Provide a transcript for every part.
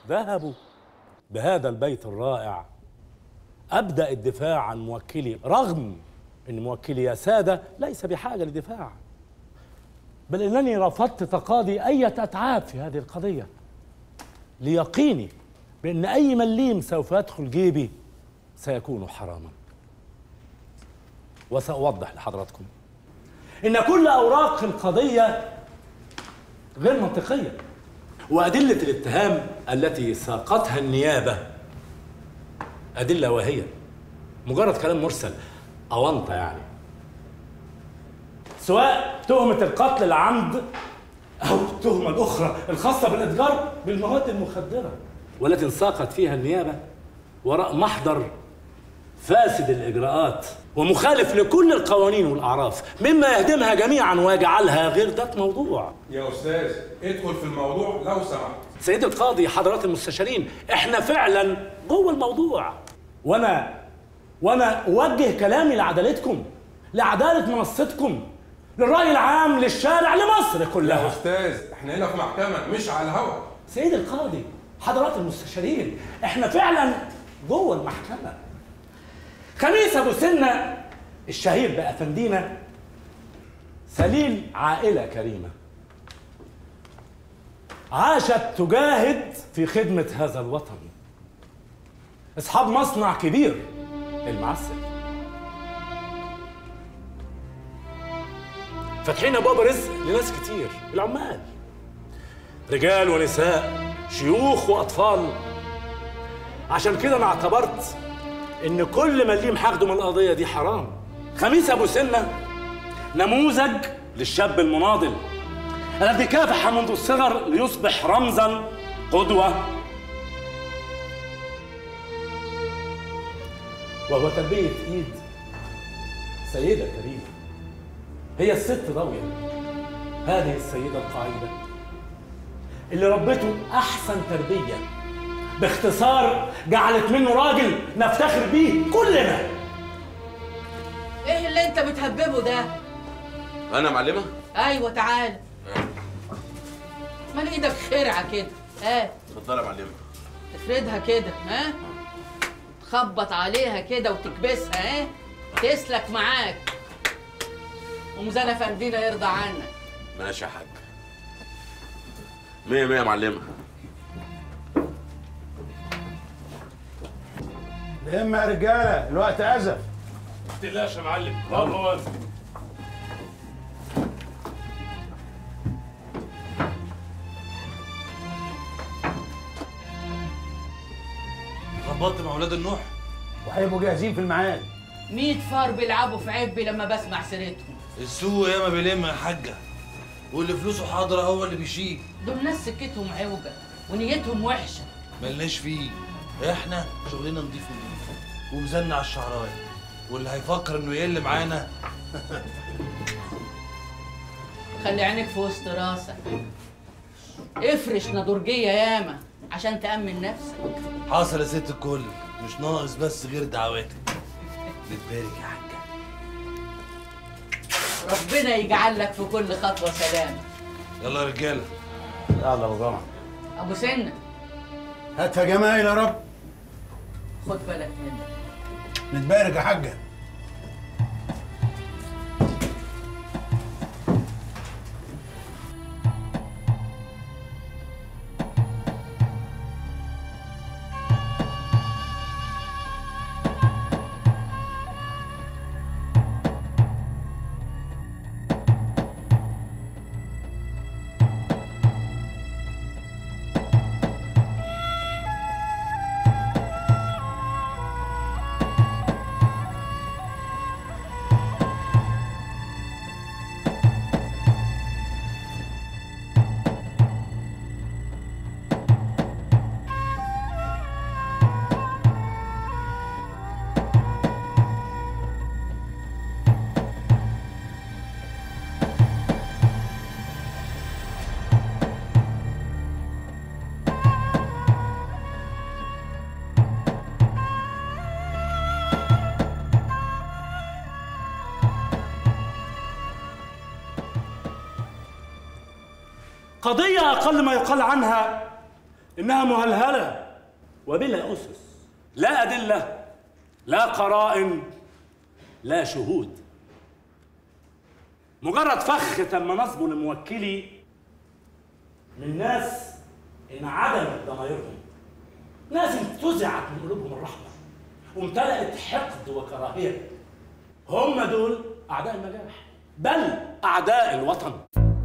ذهبوا بهذا البيت الرائع أبدأ الدفاع عن موكلي رغم أن موكلي يا سادة ليس بحاجة لدفاع بل أنني رفضت تقاضي أي أتعاب في هذه القضية ليقيني بأن أي مليم سوف يدخل جيبي سيكون حراما وسأوضح لحضراتكم إن كل أوراق القضية غير منطقية وأدلة الاتهام التي ساقتها النيابة أدلة واهية مجرد كلام مرسل أونطة يعني سواء تهمة القتل العمد أو التهمة الأخرى الخاصة بالإتجار بالمواد المخدرة والتي انساقت فيها النيابة وراء محضر فاسد الإجراءات ومخالف لكل القوانين والأعراف مما يهدمها جميعا ويجعلها غير ذات موضوع يا استاذ ادخل في الموضوع لو سمحت سيد القاضي حضرات المستشارين احنا فعلا جوه الموضوع وانا وانا اوجه كلامي لعدالتكم لعداله منصتكم للراي العام للشارع لمصر يا كلها استاذ احنا هنا في محكمه مش على الهوا سيد القاضي حضرات المستشارين احنا فعلا جوه المحكمه خميس ابو سنه الشهير بافندينا سليل عائله كريمه عاشت تجاهد في خدمه هذا الوطن اصحاب مصنع كبير المعسل فاتحين ابواب رزق لناس كتير العمال رجال ونساء شيوخ واطفال عشان كده انا اعتبرت ان كل مليم حاخده من القضيه دي حرام خميس ابو سنه نموذج للشاب المناضل الذي كافح منذ الصغر ليصبح رمزا قدوه وهو تربيه ايد سيده كريمه هي الست ضويه هذه السيده القاعده اللي ربته احسن تربيه باختصار جعلت منه راجل نفتخر بيه كلنا ايه اللي انت بتهببه ده انا معلمه ايوه تعال مال ايدك خرعه كده ها اتفضل يا معلمه تفردها كده ها تخبط عليها كده وتكبسها ها تسلك معاك ومزنة فندينا يرضى عنك ماشي يا حاج مية مية يا معلمه لما يا رجاله الوقت ازف ما تقلقش يا معلم هو واقف ظبطت مع اولاد النوح وهيبقوا جاهزين في الميعاد 100 فار بيلعبوا في عبي لما بسمع سيرتهم السوق ياما بيلم يا حاجه واللي فلوسه حاضره هو اللي بيشيل دول ناس سكتهم عوجة ونيتهم وحشة ملناش فيه احنا شغلنا نضيف نضيف ومزلنا على الشعرايه واللي هيفكر انه يقل معانا خلي عينك في وسط راسك افرش نضرجية ياما عشان تأمن نفسك حاصل يا ست الكل مش ناقص بس غير دعواتك بتبارك يا حاجه ربنا يجعل لك في كل خطوة سلامة يلا يا رجاله يلا ابو جمعه أبو سنة هاتها جمايل يا رب خد بالك منك نتبارك يا حاجه قضية أقل ما يقال عنها إنها مهلهلة وبلا أسس لا أدلة لا قرائن لا شهود مجرد فخ تم نصبه لموكلي من ناس انعدمت ضمائرهم ناس انتزعت من قلوبهم الرحمة وامتلأت حقد وكراهية هم دول أعداء النجاح بل أعداء الوطن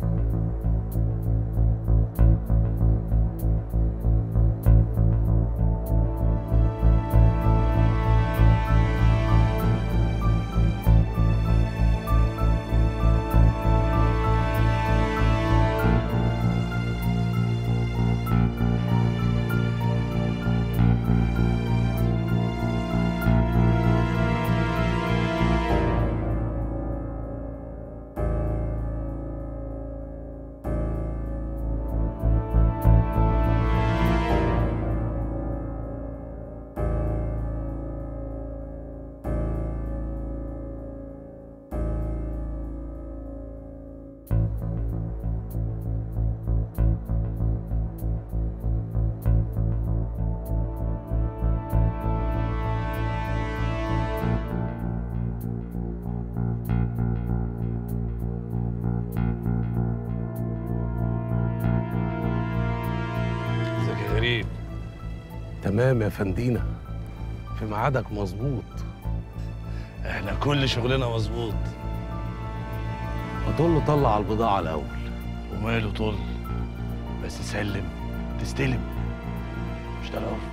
ازيك يا غريب تمام يا فندينا في ميعادك مظبوط احنا كل شغلنا مظبوط هتقول له طلع البضاعة الأول وماله طل بس سلم تستلم مش ده العرف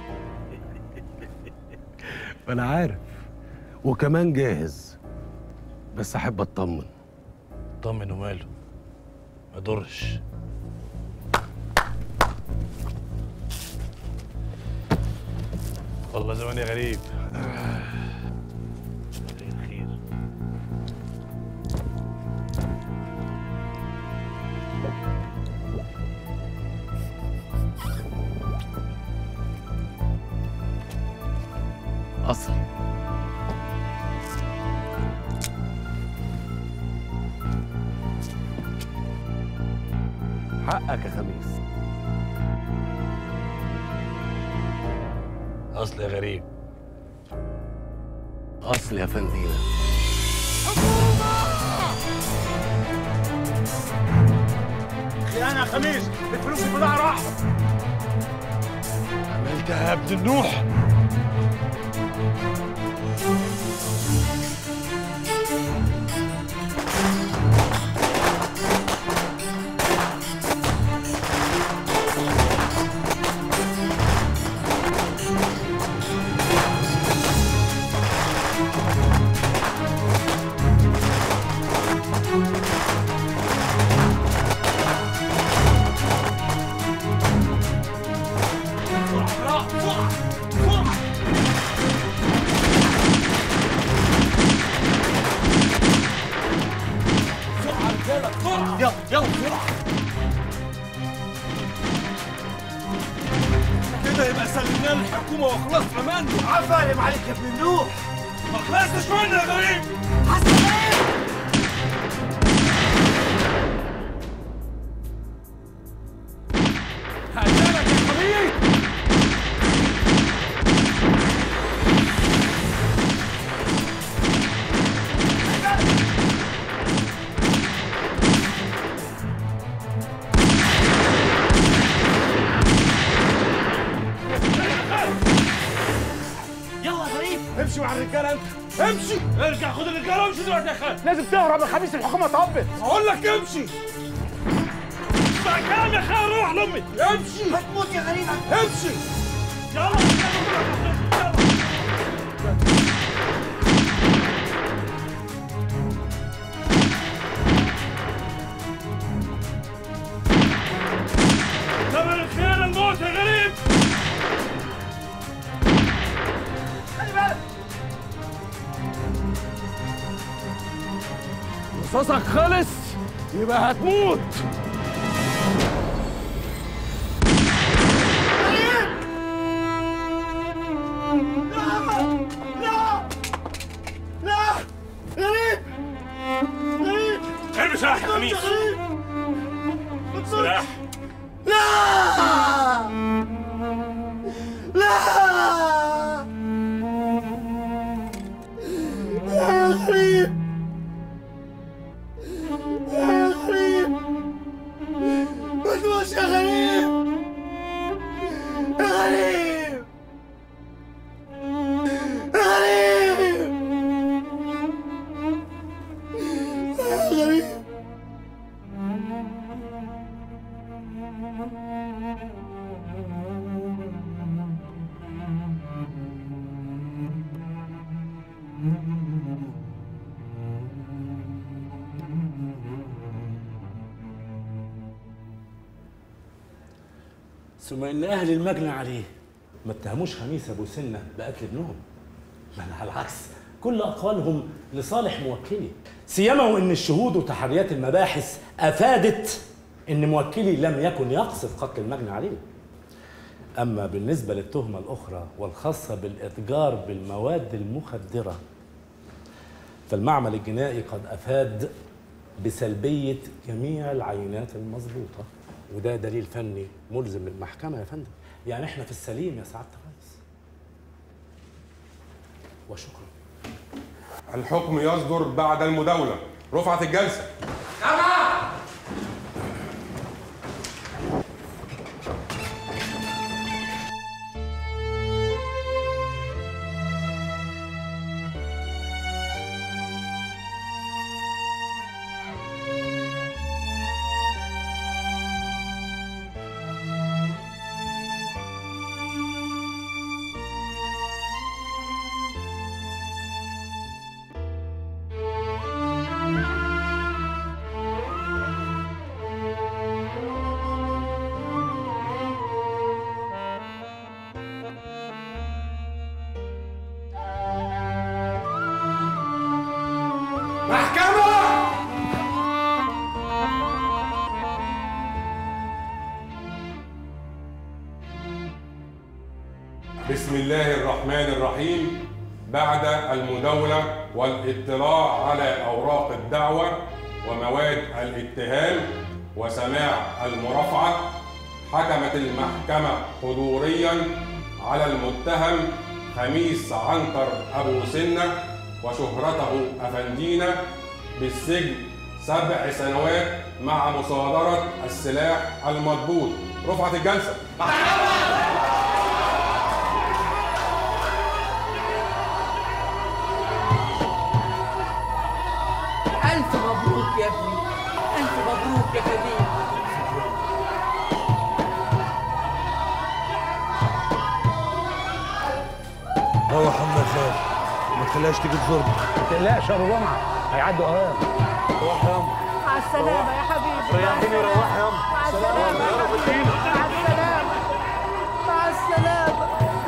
ما انا عارف وكمان جاهز بس احب اطمن اطمن وماله ما يضرش والله زماني غريب خير خير أصلي حقك يا خميس اصل يا غريب أصلي يا فندينا خيانة يا خميس الفلوس البضاعة راحت عملتها يا ابن النوح كده يبقى سلمنا للحكومة وخلصنا منه عفايم عليك يا ابن النوح ما خلصتش منه يا غريب هقتلك يا خميس يلا يا غريب امشي مع الرجالة انت امشي ارجع خد الرجاله وامشي دلوقتي يا خالد لازم تهرب يا خميس الحكومة طبت اقول لك امشي اسمع كلام يا خالد روح لامي امشي هتموت يا غريب امشي يلا يلا ثمن الخيانة الموت يا غريب رصاصك خلص يبقى هتموت ارمي سلاح يا خميس سلاح ثم ان اهل المجني عليه ما اتهموش خميس ابو سنه بقتل ابنهم بل على العكس كل اقوالهم لصالح موكلي سيما وان الشهود وتحريات المباحث افادت ان موكلي لم يكن يقصد قتل المجني عليه اما بالنسبه للتهمه الاخرى والخاصه بالاتجار بالمواد المخدره فالمعمل الجنائي قد افاد بسلبيه جميع العينات المضبوطه وده دليل فني ملزم للمحكمه يا فندم يعني احنا في السليم يا سعاده الرئيس وشكرا الحكم يصدر بعد المداولة رفعت الجلسة محكمة بسم الله الرحمن الرحيم بعد المداولة والاطلاع على أوراق الدعوة ومواد الاتهام وسماع المرافعة حكمت المحكمة حضوريا على المتهم خميس عنتر أبو سنة وشهرته أفندينا بالسجن سبع سنوات مع مصادرة السلاح المضبوط رفعت الجلسة ألف مبروك يا ابني ألف مبروك يا كبير روح عم خير ما تخليهاش تيجي تزورنا ما تقلقش يا ابو جمعه هيعدوا اوام روح يا مع السلامة يا حبيبي ريحيني روح يا مع السلامة مع السلامة مع السلامة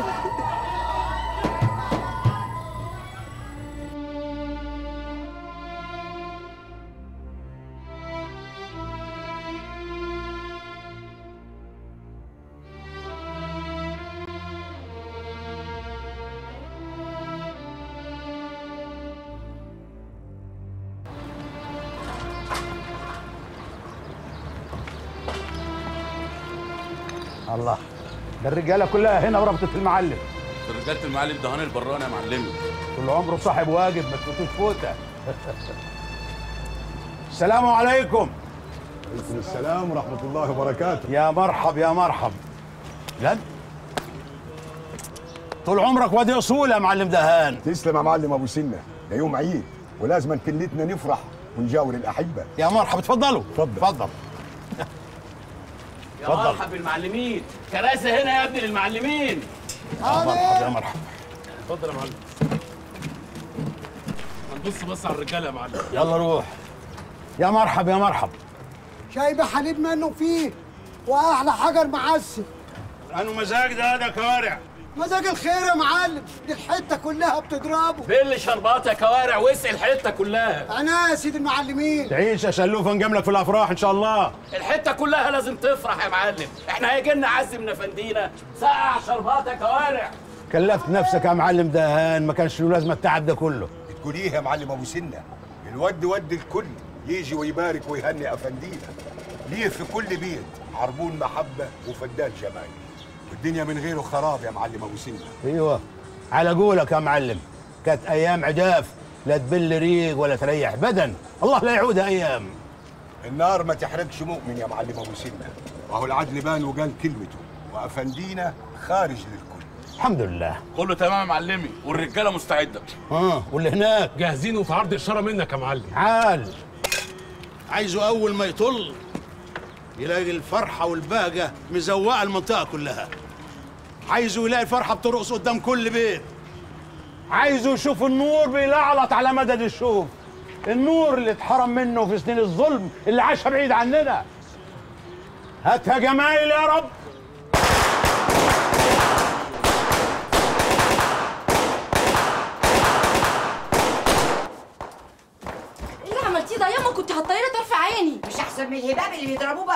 الله ده الرجاله كلها هنا وربطت المعلم رجاله المعلم دهان البراني يا معلمي طول عمره صاحب واجب ما تفوتوش فوته السلام عليكم عليكم السلام ورحمة الله وبركاته يا مرحب يا مرحب لا طول عمرك وادي اصول يا معلم دهان تسلم يا معلم أبو سنة ده يوم عيد ولازم كلتنا نفرح ونجاور الأحبة يا مرحب اتفضلوا اتفضل. اتفضل يا مرحب بالمعلمين كراسي هنا يا ابني للمعلمين يا مرحب يا مرحب اتفضل يا معلم هنبص بص على الرجاله يا معلم يلا روح يا مرحب يا مرحب شايبة حليب منه فيه وأحلى حجر معسل انو مزاج ده ده كوارع مزاج الخير يا معلم دي الحتة كلها بتضربه بل شربات يا كوارع واسع الحته كلها أنا يا سيد المعلمين تعيش يا شلوفه نجاملك في الافراح ان شاء الله الحته كلها لازم تفرح يا معلم احنا هيجي لنا عز من افندينا سقع شربات يا كوارع كلفت نفسك يا معلم دهان ما كانش له لازمه التعب ده كله بتقول إيه يا معلم أبو سنة الود ود الكل يجي ويبارك ويهني أفندينا ليه في كل بيت عربون محبة وفدان جمال والدنيا من غيره خراب يا معلم أبو سنة ايوه على قولك يا معلم كانت ايام عجاف لا تبل ريق ولا تريح بدن الله لا يعودها ايام النار ما تحرقش مؤمن يا معلم أبو سنة وهو العدل بان وقال كلمته وأفندينا خارج للكل الحمد لله كله تمام يا معلمي والرجاله مستعده اه واللي هناك جاهزين وفي عرض اشاره منك يا معلم عال عايزه اول ما يطل يلاقي الفرحه والبهجه مزوقه المنطقه كلها عايزه يلاقي الفرحه بترقص قدام كل بيت عايزه يشوف النور بيلعلط على مدد الشوف النور اللي اتحرم منه في سنين الظلم اللي عاشها بعيد عننا هاتها جمايل يا رب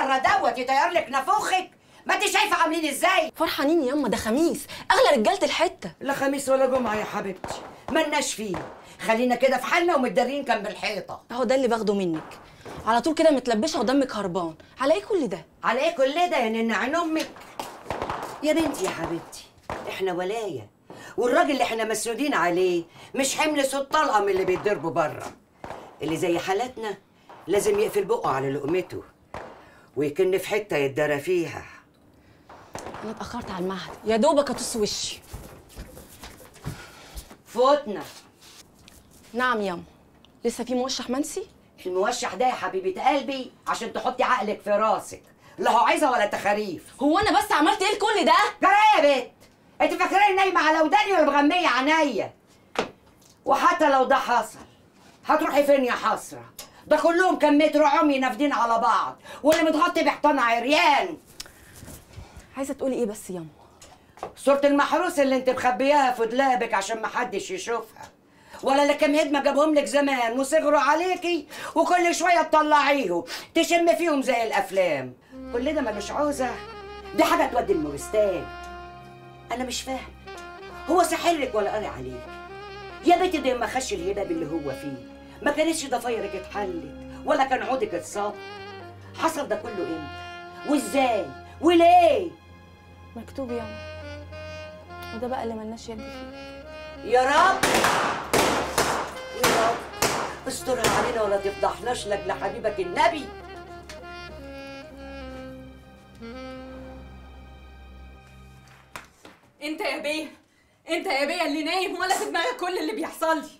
الشهرة دوت يطير لك نافوخك ما انت شايفة عاملين ازاي فرحانين ياما ده خميس اغلى رجاله الحته لا خميس ولا جمعة يا حبيبتي ملناش فيه خلينا كده في حالنا ومتدارين جنب الحيطة اهو ده اللي باخده منك على طول كده متلبشه ودمك هربان على ايه كل ده على ايه كل ده يا نن عين امك يا بنتي يا حبيبتي احنا ولايه والراجل اللي احنا مسنودين عليه مش حمل صوت طلقه من اللي بيتضربوا بره اللي زي حالتنا لازم يقفل بقه على لقمته ويكن في حته يتدرى فيها انا اتاخرت على المعهد يا دوبك اطص وشي فوتنا نعم ياما لسه في موشح منسي الموشح ده يا حبيبه قلبي عشان تحطي عقلك في راسك لا هو عايزه ولا تخاريف هو انا بس عملت ايه لكل ده جرى ايه يا بت انت فاكراني نايمه على وداني ولا مغميه عينيا وحتى لو ده حصل هتروحي فين يا حسره ده كلهم كم متر عمي نافدين على بعض واللي متغطي بحيطان عريان عايزه تقولي ايه بس ياما صورة المحروس اللي انت مخبياها في دولابك عشان محدش يشوفها ولا اللي كام هدمة جابهم لك زمان وصغروا عليكي وكل شوية تطلعيهم تشم فيهم زي الأفلام كل ده ملوش عوزة دي حاجة تودي المورستان أنا مش فاهم هو سحرك ولا قاري عليك يا بنتي ده ما خش الهباب اللي هو فيه ما كانتش ضفايرك اتحلت ولا كان عودك اتصاب حصل ده كله امتى وازاي وليه مكتوب ياما وده بقى اللي ملناش يد فيه يا رب يا رب استرها علينا ولا تفضحناش لاجل حبيبك النبي انت يا بيه انت يا بيه اللي نايم ولا في دماغك كل اللي بيحصل لي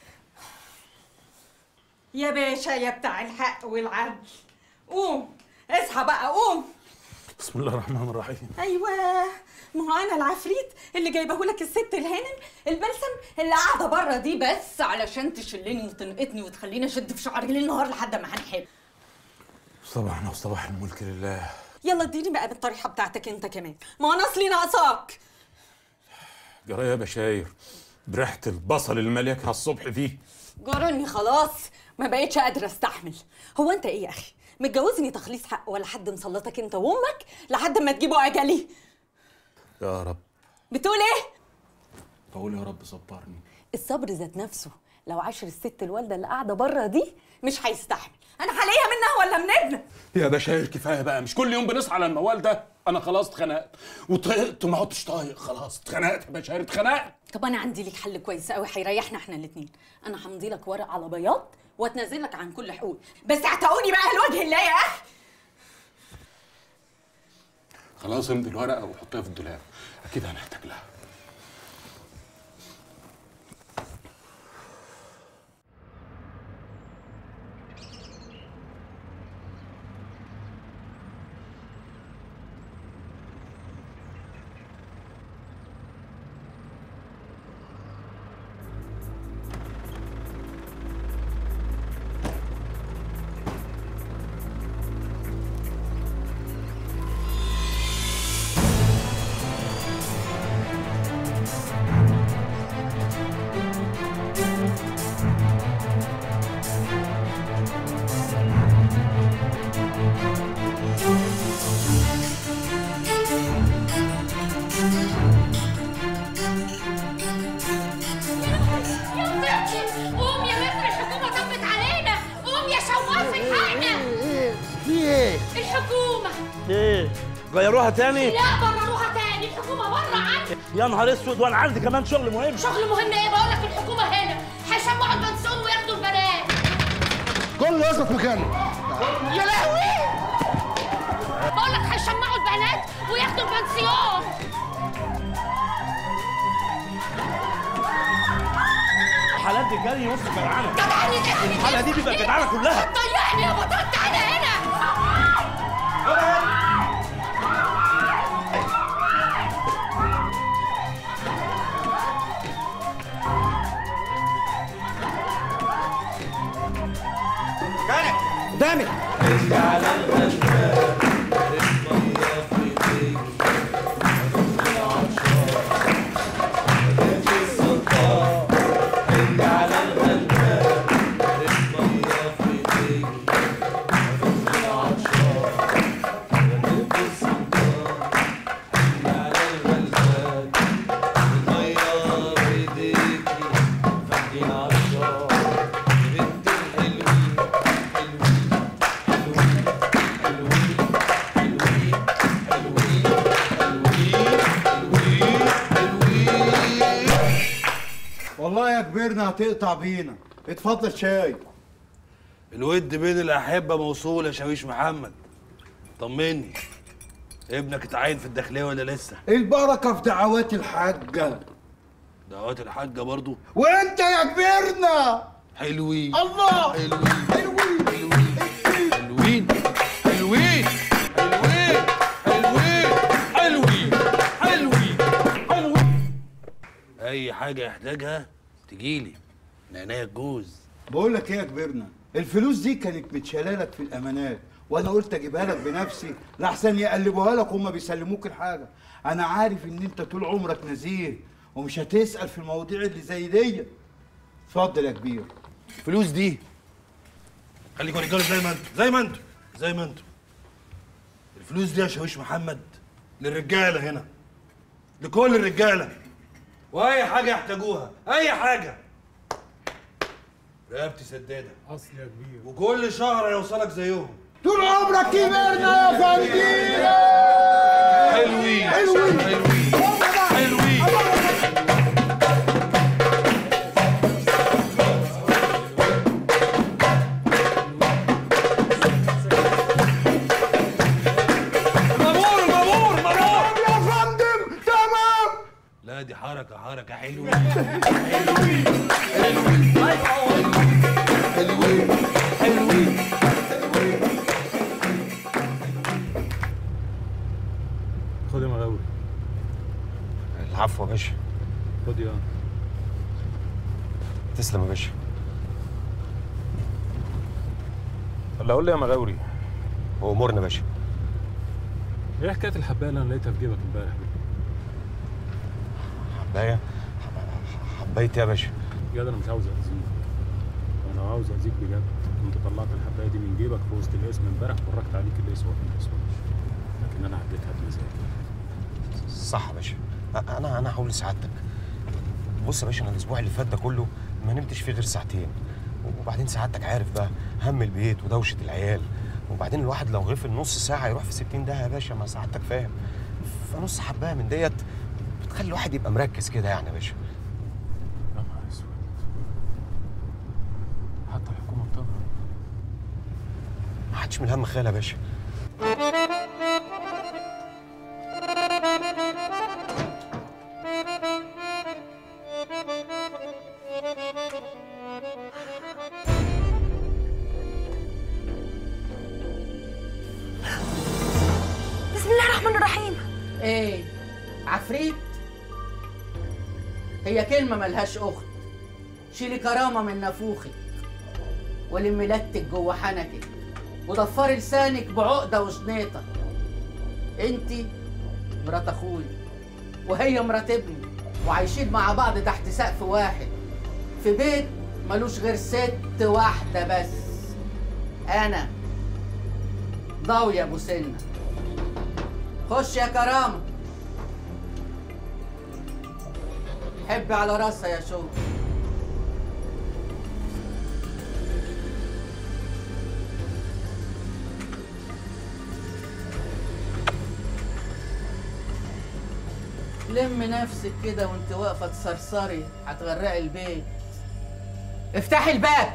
يا باشا يا بتاع الحق والعدل قوم اصحى بقى قوم بسم الله الرحمن الرحيم ايوه ما هو انا العفريت اللي جايبه لك الست الهانم البلسم اللي قاعده بره دي بس علشان تشلني وتنقطني وتخليني اشد في شعري ليل نهار لحد ما هنحب صباحنا وصباح الملك لله يلا اديني بقى بالطريحه بتاعتك انت كمان ما انا اصلي ناقصاك جرايه يا بشاير بريحه البصل المليكها الصبح دي جرني خلاص ما بقتش قادره استحمل هو انت ايه يا اخي متجوزني تخليص حق ولا حد مسلطك انت وامك لحد ما تجيبوا اجلي يا رب بتقول ايه بقول يا رب صبرني الصبر ذات نفسه لو عاشر الست الوالده اللي قاعده بره دي مش هيستحمل انا هلاقيها منها ولا من ابنك يا بشاير كفايه بقى مش كل يوم بنصحى على الموال ده انا خلاص اتخنقت وطهقت وما عدتش طايق خلاص اتخنقت يا بشاير اتخنقت طب انا عندي لك حل كويس قوي هيريحنا احنا الاثنين انا همضي لك ورق على بياض واتنازل لك عن كل حقوق بس اعتقوني بقى لوجه الله يا اخي خلاص امضي الورقه وحطيها في الدولاب اكيد هنحتاج لها قوم يا مصر الحكومة طبت علينا قوم يا شواف الحقنا في ايه؟ الحكومة ايه غيروها تاني لا برروها تاني الحكومة بره عني يا نهار اسود وانا عندي كمان شغل مهم شغل مهم ايه بقول لك الحكومة هنا هيشمعوا البنسون وياخدوا البنات كله يثبت مكانه يا لهوي بقول لك هيشمعوا البنات وياخدوا البنسيون الحالات دي جري وسط جدعانه جدعانة جدعانة الحالة دي بيبقى جدعانه كلها ضيعني يا بطل تعالى هنا قدامك كبرنا هتقطع بينا اتفضل شاي الود بين الأحبة موصول يا شاويش محمد طمني ابنك اتعين في الداخلية ولا لسه؟ البركه في دعوات الحاجه دعوات الحاجة برضو وانت يا كبرنا حلوين الله حلوين حلوين حلوين حلوين حلوين حلوين حلوين حلوين أي حاجة يحتاجها تجيلي من عينيا الجوز بقول لك ايه يا كبرنا الفلوس دي كانت متشاله لك في الامانات وانا قلت اجيبها لك بنفسي لحسن يقلبوها لك وهم بيسلموك الحاجه انا عارف ان انت طول عمرك نزيه ومش هتسال في المواضيع اللي زي دي اتفضل يا كبير الفلوس دي خليكوا رجاله زي ما انتوا زي ما انتوا زي ما انتوا الفلوس دي يا شاويش محمد للرجاله هنا لكل الرجاله واي حاجه يحتاجوها اي حاجه رقبتي سداده اصل يا كبير وكل شهر هيوصلك زيهم طول عمرك كبرنا يا فندينا حلوين حلوين حلوين مامور مامور مامور يا فندم تمام لا دي حركه حركه حلوه خد يا مغاوري العفو يا باشا خد يا تسلم يا باشا ولا قول لي يا مغاوري وامورنا يا باشا ايه حكايه الحبايه اللي انا لقيتها في جيبك امبارح دي؟ حبايه حبايتي يا باشا يا ده انا مش عاوز اذيك انا لو عاوز اذيك بجد كنت طلعت الحبايه دي من جيبك في وسط الاسم امبارح وفرجت عليك اللي يسوى ما يسواش لكن انا عديتها بمزاجي صح يا باشا أ- انا انا هقول لسعادتك بص يا باشا انا الاسبوع اللي فات ده كله ما نمتش فيه غير ساعتين وبعدين سعادتك عارف بقى هم البيت ودوشه العيال وبعدين الواحد لو غفل نص ساعه يروح في 60 ده يا باشا ما سعادتك فاهم فنص حبايه من ديت بتخلي الواحد يبقى مركز كده يعني يا باشا يا نهار اسود حتى الحكومه بتغرب ما حدش من الهم خيال يا باشا بسم الله الرحمن الرحيم ايه عفريت هي كلمة ملهاش أخت شيلي كرامة من نافوخك ولمي لتك جوه حنكك وضفري لسانك بعقدة وشنيطة انتي مرات اخوي وهي مرات ابني وعايشين مع بعض تحت سقف واحد في بيت ملوش غير ست واحدة بس أنا ضاوية أبو سنة خش يا كرامة حبي على راسها يا شو لم نفسك كده وانت واقفة تسرسري هتغرقي البيت افتحي الباب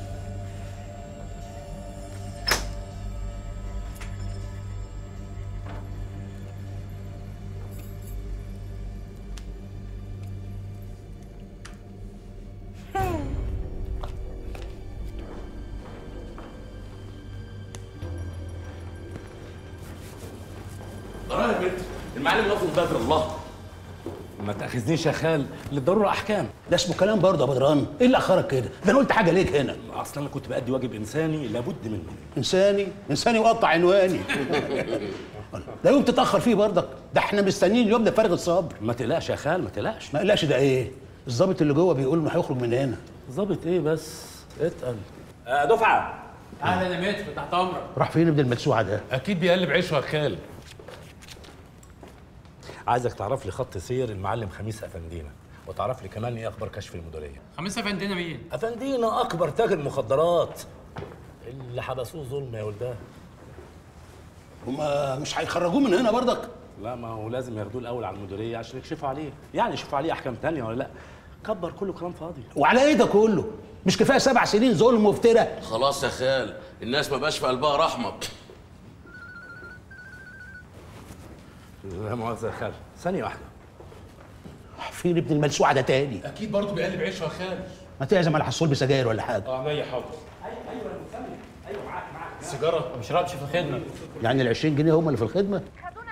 ضروري يا بنت المعلم لفظ بدر الله ما تاخذنيش يا خال للضروره احكام ده اسمه كلام برضه يا بدران ايه اللي اخرك كده ده انا قلت حاجه ليك هنا اصلا انا كنت بادي واجب انساني لابد منه انساني انساني وقطع عنواني ده يوم تتاخر فيه برضك ده احنا مستنيين اليوم ده فارغ الصبر ما تقلقش يا خال ما تقلقش ما قلقش ده ايه الظابط اللي جوه بيقول انه هيخرج من هنا ظابط ايه بس اتقل آه دفعه اهلا يا متر تحت امرك راح فين ابن المدسوعه ده اكيد بيقلب عيشه يا خال عايزك تعرف لي خط سير المعلم خميس افندينا وتعرف لي كمان ايه اخبار كشف المديريه خميس افندينا مين؟ افندينا اكبر تاجر مخدرات اللي حبسوه ظلم يا ولدان هما مش هيخرجوه من هنا برضك لا ما هو لازم ياخدوه الاول على المديريه عشان يكشفوا عليه يعني يشوفوا عليه احكام تانية ولا لا كبر كله كلام فاضي وعلى ايه ده كله مش كفايه سبع سنين ظلم وافتراء خلاص يا خال الناس ما بقاش في قلبها رحمه لا مؤاخذه يا خال ثانيه واحده فين ابن الملسوعه ده تاني اكيد برضه بيقلب عيشه يا خال ما تعزم على حصول بسجاير ولا حاجه اه عينيا حاضر سيجاره ما بشربش في الخدمه يعني ال 20 جنيه هم اللي في الخدمه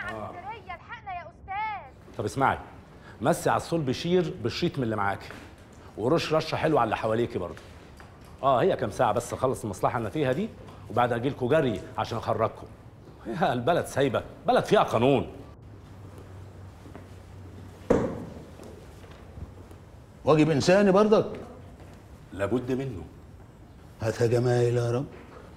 طب اسمعي مسي على الصول بشير بالشيط من اللي معاكي ورش رشه حلوه على اللي حواليكي برضه اه هي كام ساعه بس اخلص المصلحه اللي أنا فيها دي وبعد اجي لكم جري عشان اخرجكم يا البلد سايبه بلد فيها قانون واجب انساني برضك لابد منه هاتها جمايل يا رب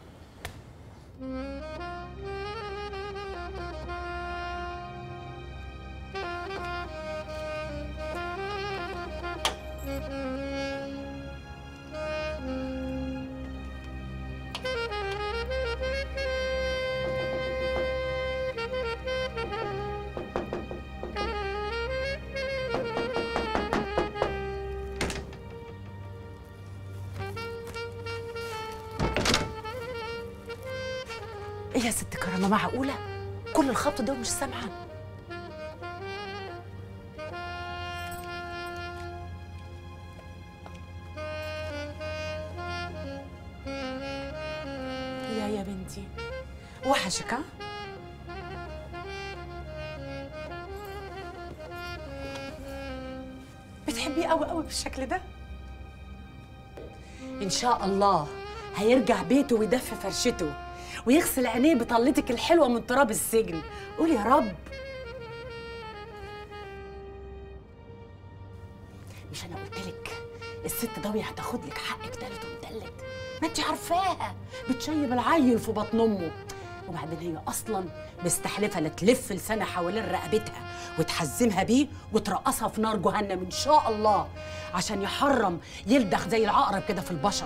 ايه يا ست كرامه معقوله كل الخبط ده ومش سامعه يا يا بنتي وحشك ها بتحبيه قوي قوي بالشكل ده ان شاء الله هيرجع بيته ويدفي فرشته ويغسل عينيه بطلتك الحلوه من تراب السجن قول يا رب مش انا قلت لك الست ضوية هتاخد لك حقك تالت ومتلت ما انت عارفاها بتشيب العيل في بطن امه وبعدين هي اصلا مستحلفه لا تلف لسانها حوالين رقبتها وتحزمها بيه وترقصها في نار جهنم ان شاء الله عشان يحرم يلدغ زي العقرب كده في البشر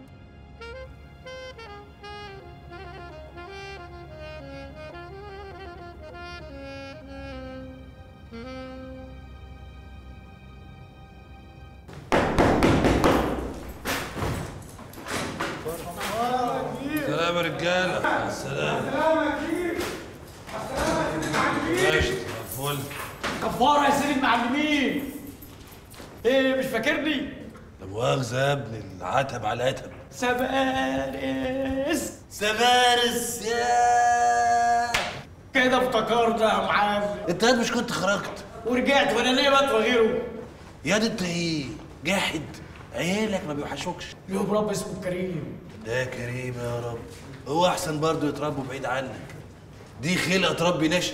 سلام يا رجاله سلام ماشي فل كفاره يا سيدي المعلمين ايه مش فاكرني لا مؤاخذه يا ابني العتب على العتب سبارس سبارس يا كده افتكرت يا معلم انت قد مش كنت خرجت ورجعت وانا ليه بقى غيره يا دي انت ايه جاحد عيالك ما بيوحشوكش يوم رب اسمه الكريم ده كريم يا رب هو احسن برضه يتربوا بعيد عنك دي خلقه تربي نشأة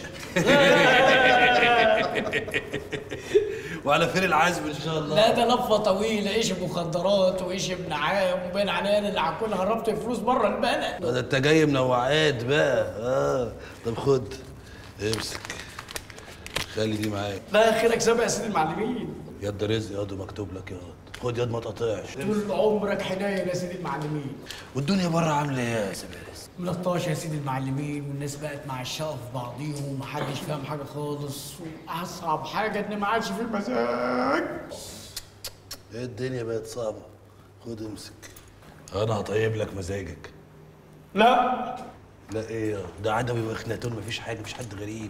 وعلى خير العزم ان شاء الله لا ده لفه طويله ايش مخدرات وايش ابن عام وبين علينا اللي هكون هربت فلوس بره البلد ده انت جاي منوعات بقى اه طب خد امسك خلي دي معاك لا خيرك سابق يا سيدي المعلمين يد رزق ياض مكتوب لك ياض خد ياض ما تقطعش طول عمرك حنين يا سيدي المعلمين والدنيا بره عامله ايه يا سبارس ملطاش يا سيدي المعلمين والناس بقت مع الشقه في بعضيهم ومحدش فاهم حاجه خالص واصعب حاجه ان ما عادش في مزاج ايه الدنيا بقت صعبه خد امسك انا هطيب لك مزاجك لا لا ايه يا ده عدوي واخناتون مفيش حاجه مفيش حد غريب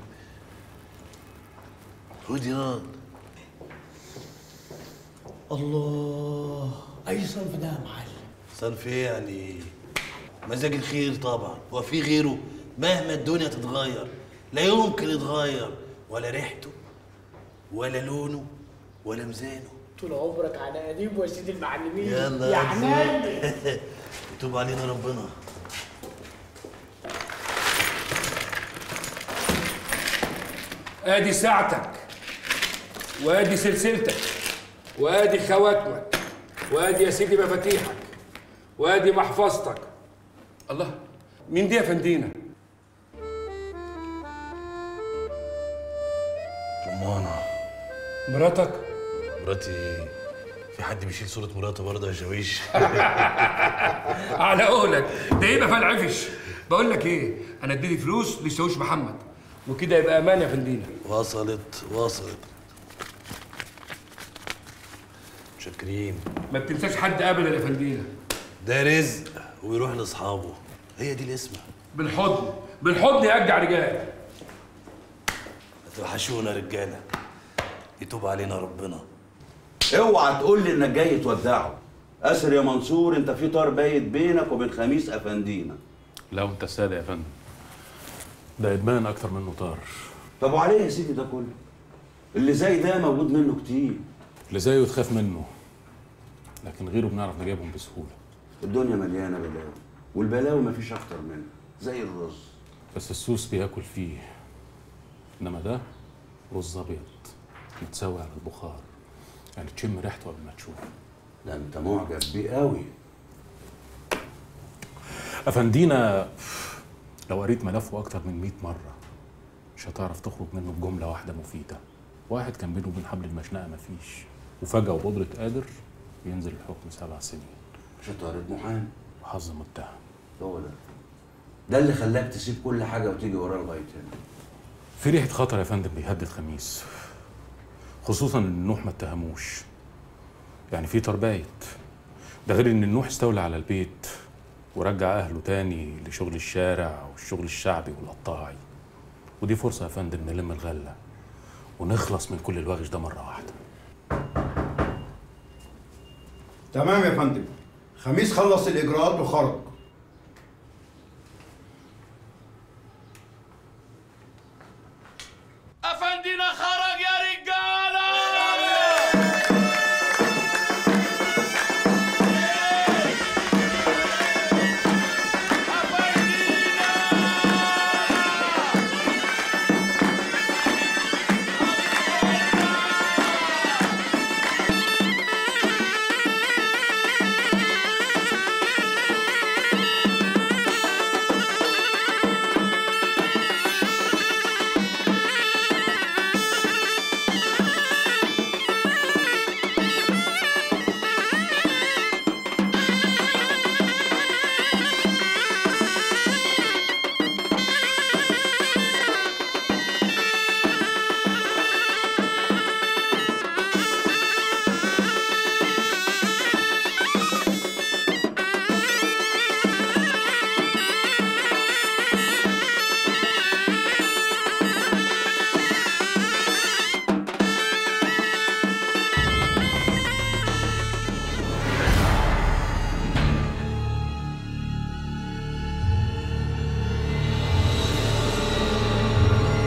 خد ياض الله اي صنف ده يا معلم صنف ايه يعني مزاج الخير طبعا هو في غيره مهما الدنيا تتغير لا يمكن يتغير ولا ريحته ولا لونه ولا ميزانه طول عمرك على قديم يا سيدي المعلمين يلا يا يا حنين زين. يتوب علينا ربنا ادي ساعتك وادي سلسلتك وادي خواتمك وادي يا سيدي مفاتيحك وادي محفظتك الله مين دي يا فندينا رمانة مراتك مراتي ايه؟ في حد بيشيل صورة مراته برضه يا شاويش على قولك ده يبقى فالعفش بقول لك ايه انا اديتي فلوس للشاويش محمد وكده يبقى امان يا فندينا وصلت وصلت شاكرين ما بتنساش حد ابدا يا فندينا ده رزق ويروح لاصحابه هي دي الاسمه بالحضن بالحضن يرجع رجال توحشونا رجاله يتوب علينا ربنا اوعى تقول لي انك جاي تودعه اسر يا منصور انت في طار بايت بينك وبين خميس افندينا لا وانت السادة يا فندم ده ادمان اكتر منه طار طب وعليه يا سيدي ده كله اللي زي ده موجود منه كتير اللي زيه تخاف منه لكن غيره بنعرف نجيبهم بسهولة الدنيا مليانه بلاوي والبلاوي مفيش اكتر منها زي الرز بس السوس بياكل فيه انما ده رز ابيض متسوي على البخار يعني تشم ريحته قبل ما تشوفه ده انت معجب بيه قوي افندينا لو قريت ملفه اكتر من 100 مره مش هتعرف تخرج منه بجمله واحده مفيده واحد كان بينه وبين حبل المشنقه مفيش وفجاه وبقدره قادر ينزل الحكم سبع سنين مش هتعرض محامي وحظ متهم هو ده ده اللي خلاك تسيب كل حاجه وتيجي وراه لغايه هنا في ريحه خطر يا فندم بيهدد خميس خصوصا ان النوح ما اتهموش يعني في تربايت ده غير ان النوح استولى على البيت ورجع اهله تاني لشغل الشارع والشغل الشعبي والقطاعي ودي فرصه يا فندم نلم الغله ونخلص من كل الوغش ده مره واحده تمام يا فندم خميس خلص الاجراءات وخرج